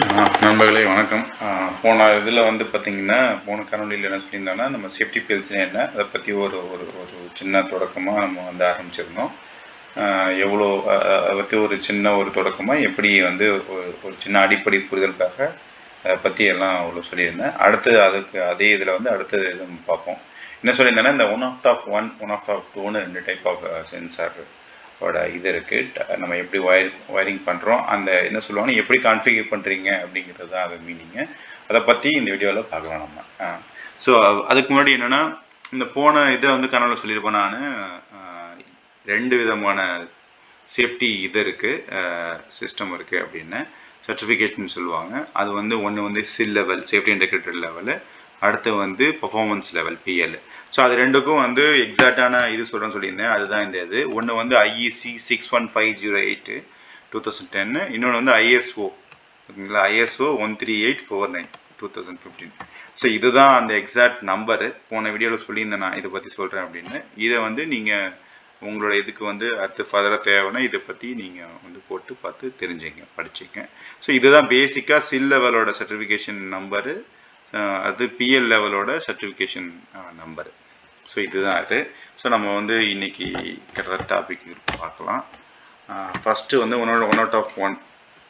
நண்பர்களே வணக்கம் ஆஹ் போன இதில் வந்து பார்த்தீங்கன்னா போன காணொலியில் என்ன சொல்லியிருந்தோம்னா நம்ம சேஃப்டி பில்ஸ்னு என்ன அதை பற்றி ஒரு ஒரு ஒரு சின்ன தொடக்கமாக நம்ம வந்து ஆரம்பிச்சிருந்தோம் ஆஹ் எவ்வளோ அஹ் அதை பற்றி ஒரு சின்ன ஒரு தொடக்கமாக எப்படி வந்து ஒரு ஒரு சின்ன அடிப்படை புரிதலுக்காக அதை பற்றி எல்லாம் அவ்வளோ சொல்லியிருந்தேன் அடுத்து அதுக்கு அதே இதில் வந்து அடுத்தது இது நம்ம பார்ப்போம் என்ன சொல்லியிருந்தேன்னா இந்த one of top one one of top டூன்னு ரெண்டு டைப் ஆஃப் சென்சார் ஓட இது இருக்குது நம்ம எப்படி ஒயர் ஒயரிங் பண்ணுறோம் அந்த என்ன சொல்லுவாங்க எப்படி கான்ஃபிகர் பண்ணுறீங்க அப்படிங்கிறது தான் அது மீனிங்கு அதை பற்றி இந்த வீடியோவில் பார்க்கலாம் நம்ம ஸோ அதுக்கு முன்னாடி என்னென்னா இந்த போன இதில் வந்து கனவில் சொல்லியிருப்பேன் நான் ரெண்டு விதமான சேஃப்டி இது இருக்குது சிஸ்டம் இருக்குது அப்படின்னு சர்டிஃபிகேஷன் சொல்லுவாங்க அது வந்து ஒன்று வந்து SIL level safety integrated level அடுத்து வந்து பர்ஃபார்மன்ஸ் லெவல் பிஎல் ஸோ அது ரெண்டுக்கும் வந்து எக்ஸாக்டான இது சொல்கிறேன்னு சொல்லியிருந்தேன் அதுதான் இந்த இது ஒன்று வந்து IEC six one five zero eight two thousand டென்னு இன்னொன்று வந்து ஐஎஸ்ஓ ஓகேங்களா ISO one three eight four nine two thousand fifteen so இதுதான் அந்த எக்ஸாக்ட் நம்பரு போன வீடியோவில் சொல்லியிருந்தேன் நான் இதை பற்றி சொல்கிறேன் அப்படின்னு இதை வந்து நீங்கள் உங்களோட இதுக்கு வந்து அடுத்து ஃபர்தராக தேவைன்னா இதை பற்றி நீங்கள் வந்து போட்டு பார்த்து தெரிஞ்சுங்க படிச்சுங்க ஸோ இதுதான் பேசிக்காக சில் லெவலோட சர்டிஃபிகேஷன் நம்பரு அது பிஎல் லெவலோட சர்டிஃபிகேஷன் நம்பரு ஸோ இதுதான் அது ஸோ நம்ம வந்து இன்னைக்கு கிட்டத்தட்ட டாபிக் பார்க்கலாம் ஃபஸ்ட்டு வந்து one one out of one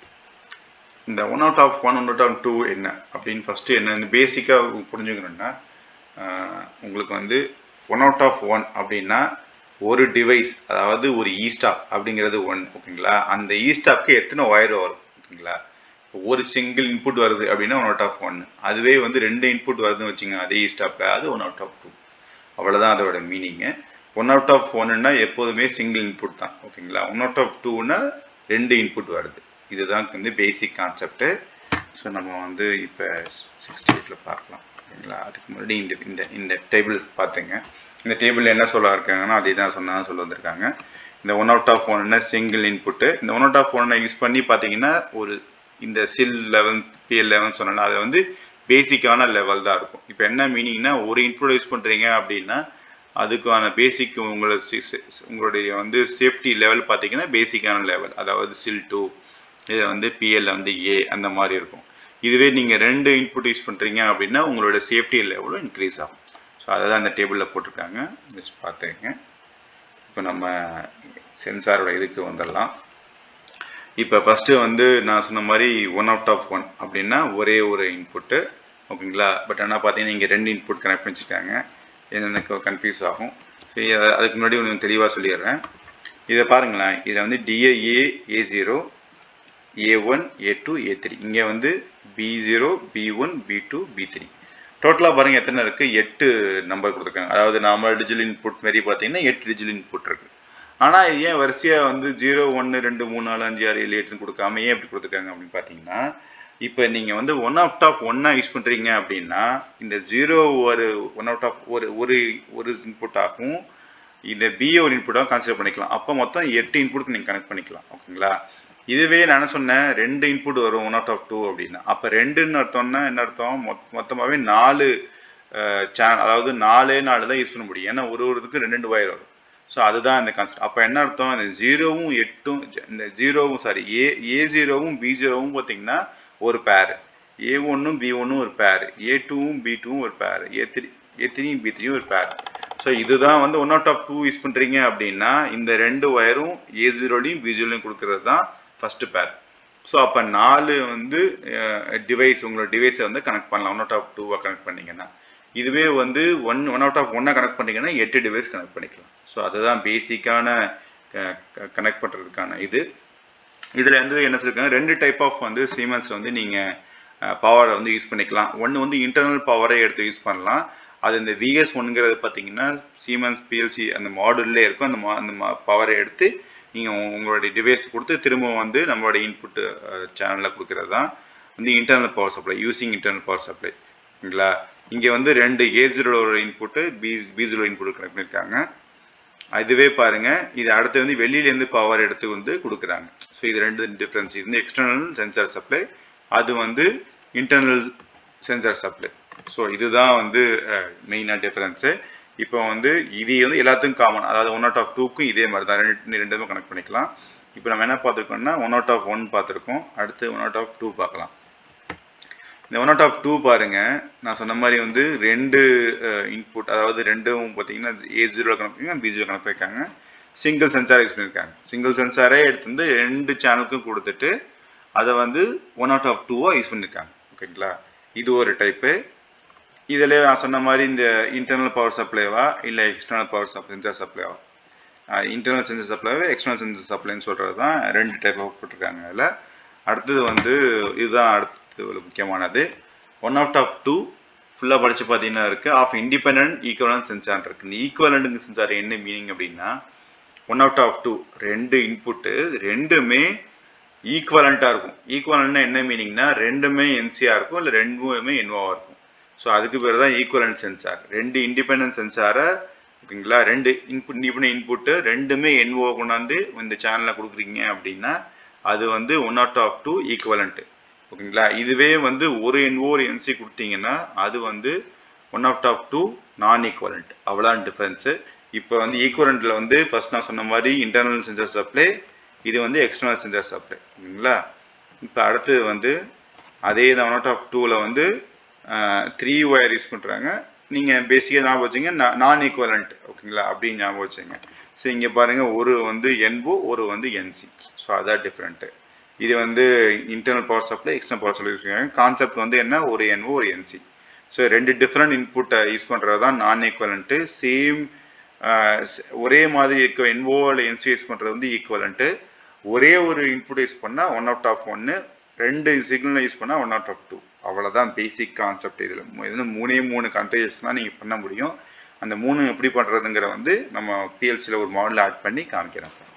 இந்த one out of one one out of two என்ன அப்படின்னு ஃபஸ்ட்டு என்ன பேசிக்காக புரிஞ்சுக்கணுன்னா உங்களுக்கு வந்து ஒன் அவுட் ஆஃப் ஒன் அப்படின்னா ஒரு டிவைஸ் அதாவது ஒரு இ ஸ்டாப் அப்படிங்கிறது ஒன் ஓகேங்களா அந்த இ ஸ்டாப்க்கு எத்தனை ஒயர் வரும் ஓகேங்களா ஒரு சிங்கிள் இன்புட் வருது அப்படின்னா ஒன் அவுட் ஆஃப் ஒன் அதுவே வந்து ரெண்டு இன்புட் வருதுன்னு வச்சுங்க அதே இ ஸ்டாப்பில் அது ஒன் அவுட் ஆஃப் டூ அவ்வளோதான் அதோட மீனிங்கு ஒன் அவுட் ஆஃப் ஒன்னுன்னா எப்போதுமே சிங்கிள் இன்புட் தான் ஓகேங்களா ஒன் அவுட் ஆஃப் டூன்னா ரெண்டு இன்புட் வருது இதுதான் வந்து பேசிக் கான்செப்ட்டு ஸோ நம்ம வந்து இப்போ சிக்ஸ்டி எயிட்டில் பார்க்கலாம் ஓகேங்களா அதுக்கு முன்னாடி இந்த இந்த இந்த டேபிள் பார்த்துங்க இந்த டேபிள் என்ன சொல்ல இருக்காங்கன்னா அதே தான் சொன்னா சொல்ல வந்திருக்காங்க இந்த ஒன் அவுட் ஆஃப் ஒன்னு சிங்கிள் இன்புட்டு இந்த ஒன் அவுட் ஆஃப் ஒன்னை யூஸ் பண்ணி பார்த்தீங்கன்னா ஒரு இந்த சில் லெவன் பிஎல் லெவன் சொன்னால அது வந்து பேசிக்கான லெவல் தான் இருக்கும் இப்போ என்ன மீனிங்னா ஒரு இன்புட் யூஸ் பண்ணுறீங்க அப்படின்னா அதுக்கான பேசிக் உங்களோட உங்களுடைய வந்து சேஃப்டி லெவல் பார்த்தீங்கன்னா பேசிக்கான லெவல் அதாவது சில் டூ இதை வந்து பிஎல்ல வந்து ஏ அந்த மாதிரி இருக்கும் இதுவே நீங்கள் ரெண்டு இன்புட் யூஸ் பண்ணுறீங்க அப்படின்னா உங்களோட சேஃப்டி லெவலும் இன்க்ரீஸ் ஆகும் ஸோ அதை தான் அந்த டேபிளில் போட்டிருக்காங்க ஜஸ்ட் பார்த்துங்க இப்போ நம்ம சென்சாரோட இதுக்கு வந்துடலாம் இப்போ ஃபஸ்ட்டு வந்து நான் சொன்ன மாதிரி ஒன் அவுட் ஆஃப் ஒன் அப்படின்னா ஒரே ஒரு இன்புட்டு ஓகேங்களா பட் ஆனால் பார்த்தீங்கன்னா இங்கே ரெண்டு இன்புட் கனெக்ட் பண்ணிச்சிட்டாங்க எனக்கு கன்ஃபியூஸ் ஆகும் சரி அதுக்கு முன்னாடி ஒன்று தெளிவாக சொல்லிடுறேன் இதை பாருங்களேன் இதில் வந்து DAA A zero A one A two A three இங்கே வந்து B zero B one B two B three டோட்டலாக பாருங்கள் எத்தனை இருக்குது எட்டு நம்பர் கொடுத்துருக்காங்க அதாவது நார்மல் டிஜிட்டல் இன்புட் மாரி பார்த்தீங்கன்னா எட்டு டிஜிட்டல் இன்புட் இருக்குது ஆனால் இது ஏன் வரிசையாக வந்து ஜீரோ ஒன்று ரெண்டு மூணு நாலு அஞ்சு ஆறு ஏழு எட்டுன்னு கொடுக்காம ஏன் இப்படி கொடுத்துருக்காங்க அப்படின்னு பார்த்தீங்கன்னா இப்போ நீங்கள் வந்து ஒன் அவுட் ஆஃப் ஒன்னாக யூஸ் பண்ணுறீங்க அப்படின்னா இந்த ஜீரோ ஒரு ஒன் அவுட் ஆஃப் ஒரு ஒரு ஒரு இன்புட்டாகவும் இந்த பிஏ ஒரு இன்புட்டாகவும் கன்சிடர் பண்ணிக்கலாம் அப்போ மொத்தம் எட்டு இன்புட்டுக்கு நீங்கள் கனெக்ட் பண்ணிக்கலாம் ஓகேங்களா இதுவே நான் என்ன சொன்னேன் ரெண்டு இன்புட் வரும் ஒன் அவுட் ஆஃப் டூ அப்படின்னா அப்போ ரெண்டுன்னு அர்த்தம்னா என்ன அர்த்தம் மொத் மொத்தமாகவே நாலு சேனல் அதாவது நாலே நாலு தான் யூஸ் பண்ண முடியும் ஏன்னா ஒரு ஒரு இதுக்கு ரெண்டு ரெண்டு ஒயர் வரும் ஸோ அதுதான் இந்த கான்செப்ட் அப்போ என்ன அர்த்தம் இந்த ஜீரோவும் எட்டும் இந்த ஜீரோவும் சாரி ஏ ஏ ஜீரோவும் பி ஜீரோவும் பார்த்தீங்கன்னா ஒரு பேர் ஏ ஒன்றும் பி ஒன்றும் ஒரு பேர் ஏ டூவும் பி டூவும் ஒரு பேர் ஏ த்ரீ ஏ த்ரீயும் பி த்ரீயும் ஒரு பேர் ஸோ இதுதான் வந்து one out of two use பண்ணுறீங்க அப்படின்னா இந்த ரெண்டு ஒயரும் ஏ ஜீரோலையும் பி ஜீரோலையும் கொடுக்கறது தான் ஃபஸ்ட்டு பேர் ஸோ அப்போ நாலு வந்து டிவைஸ் உங்களோட டிவைஸை வந்து கனெக்ட் பண்ணலாம் ஒன் அவுட் ஆஃப் டூவாக கனெக்ட் பண்ணிங்கன்னா இதுவே வந்து ஒன் ஒன் அவுட் ஆஃப் ஒன்னாக கனெக்ட் பண்ணிங்கன்னா எட்டு டிவைஸ் கனெக்ட் பண்ணிக்கலாம் ஸோ அதுதான் பேசிக்கான கனெக்ட் பண்ணுறதுக்கான இது இதில் வந்து என்ன சொல்லியிருக்காங்க ரெண்டு டைப் ஆஃப் வந்து சீமென்ஸில் வந்து நீங்கள் பவரை வந்து யூஸ் பண்ணிக்கலாம் ஒன்று வந்து இன்டர்னல் பவரை எடுத்து யூஸ் பண்ணலாம் அது இந்த விஎஸ் ஒன்றுங்கிறது பார்த்தீங்கன்னா சீமென்ஸ் பிஎல்சி அந்த மாடல்லே இருக்கும் அந்த மா அந்த பவரை எடுத்து நீங்கள் உங்களுடைய டிவைஸ் கொடுத்து திரும்ப வந்து நம்மளோட இன்புட் சேனலில் கொடுக்கறது தான் வந்து internal power supply using internal power supply ஓகேங்களா இங்கே வந்து ரெண்டு ஏ ஜீரோட input B B zero input connect பண்ணியிருக்காங்க இதுவே பாருங்கள் இது அடுத்து வந்து வெளியிலேருந்து பவர் எடுத்து வந்து கொடுக்குறாங்க ஸோ இது ரெண்டு டிஃப்ரென்ஸ் இது வந்து எக்ஸ்டர்னல் சென்சார் சப்ளை அது வந்து இன்டர்னல் சென்சார் சப்ளை ஸோ இதுதான் வந்து மெயினாக டிஃப்ரென்ஸு இப்போ வந்து இது வந்து எல்லாத்துக்கும் காமன் அதாவது ஒன் அவுட் ஆஃப் டூக்கும் இதே மாதிரி தான் ரெண்டு ரெண்டுமே கனெக்ட் பண்ணிக்கலாம் இப்போ நம்ம என்ன பார்த்துருக்கோம்னா ஒன் அவுட் ஆஃப் ஒன் பார்த்துருக்கோம் அடுத்து ஒன் அவுட் ஆஃப் டூ பார்க்கலாம் இந்த ஒன் அவுட் ஆஃப் டூ பாருங்க நான் சொன்ன மாதிரி வந்து ரெண்டு இன்புட் அதாவது ரெண்டும் பார்த்தீங்கன்னா ஏ ஜீரோ கணக்கு பி ஜீரோ கணக்கு வைக்காங்க சிங்கிள் சென்சார் யூஸ் பண்ணியிருக்காங்க சிங்கிள் சென்சாரே எடுத்து வந்து ரெண்டு சேனலுக்கும் கொடுத்துட்டு அதை வந்து ஒன் அவுட் ஆஃப் டூவாக யூஸ் பண்ணியிருக்காங்க ஓகேங்களா இது ஒரு டைப்பு இதில் நான் சொன்ன மாதிரி இந்த இன்டர்னல் பவர் சப்ளைவா இல்லை எக்ஸ்டர்னல் பவர் சப்ளை சென்சார் சப்ளைவா இன்டர்னல் சென்சார் சப்ளைவா எக்ஸ்டர்னல் சென்சார் சப்ளைன்னு சொல்கிறது தான் ரெண்டு டைப் போட்டிருக்காங்க அதில் அடுத்தது வந்து இதுதான் அடுத்தது ஒரு முக்கியமானது ஒன் அவுட் ஆஃப் டூ ஃபுல்லாக படித்து பார்த்தீங்கன்னா இருக்குது ஆஃப் இண்டிபெண்ட் ஈக்குவலன்ட் சென்சார் இருக்குது இந்த ஈக்குவலண்ட்டுங்க சென்சார் என்ன மீனிங் அப்படின்னா ஒன் அவுட் ஆஃப் டூ ரெண்டு இன்புட்டு ரெண்டுமே ஈக்குவலண்ட்டாக இருக்கும் ஈக்குவலண்ட்னா என்ன மீனிங்னா ரெண்டுமே என்சியாக இருக்கும் இல்லை ரெண்டுமே என்வாவாக இருக்கும் ஸோ அதுக்கு பேர் தான் ஈக்குவலண்ட் சென்சார் ரெண்டு இண்டிபெண்டன்ட் சென்சாரை ஓகேங்களா ரெண்டு இன்புட் இண்டிபெண்ட் இன்புட்டு ரெண்டுமே என்ஓ கொண்டாந்து இந்த சேனலில் கொடுக்குறீங்க அப்படின்னா அது வந்து one out of two equivalent ஓகேங்களா இதுவே வந்து ஒரு என்ஓ ஒரு என்சி கொடுத்தீங்கன்னா அது வந்து ஒன் அவுட் ஆஃப் டூ நான் ஈக்குவலண்ட் அவ்வளோதான் டிஃப்ரென்ஸு இப்போ வந்து ஈக்குவலண்ட்டில் வந்து ஃபர்ஸ்ட் நான் சொன்ன மாதிரி இன்டர்னல் சென்சார் சப்ளை இது வந்து எக்ஸ்டர்னல் சென்சார் சப்ளை ஓகேங்களா இப்போ அடுத்தது வந்து அதே தான் ஒன் அவுட் ஆஃப் டூவில் வந்து த்ரீ ஒயர் யூஸ் பண்ணுறாங்க நீங்கள் பேசிக்காக ஞாபகம் வச்சுங்க நான் ஈக்குவலண்ட் ஓகேங்களா அப்படின்னு ஞாபகம் வச்சுங்க ஸோ இங்கே பாருங்கள் ஒரு வந்து என்ஓ ஒரு வந்து என்சி ஸோ அதான் டிஃப்ரெண்ட்டு இது வந்து internal power supply external power supply use பண்ணுறாங்க கான்செப்ட் வந்து என்ன ஒரு என்ஓ ஒரு என்சி ஸோ ரெண்டு டிஃப்ரெண்ட் இன்புட்டை யூஸ் பண்ணுறது தான் நான் ஈக்குவலண்ட்டு சேம் ஒரே மாதிரி இருக்க என்ஓ இல்லை என்சி யூஸ் பண்ணுறது வந்து ஈக்குவலண்ட்டு ஒரே ஒரு இன்புட் யூஸ் பண்ணால் ஒன் அவுட் ஆஃப் ஒன்று ரெண்டு சிக்னல் யூஸ் பண்ணால் ஒன் அவுட் ஆஃப் டூ அவ்வளோதான் பேசிக் கான்செப்ட் இதில் இதில் மூணே மூணு கன்ஃபிகரேஷன் தான் நீங்கள் பண்ண முடியும் அந்த மூணு எப்படி பண்ணுறதுங்கிற வந்து நம்ம பிஎல்சியில் ஒரு மாடல் ஆட் பண்ணி காமிக்கிறோம்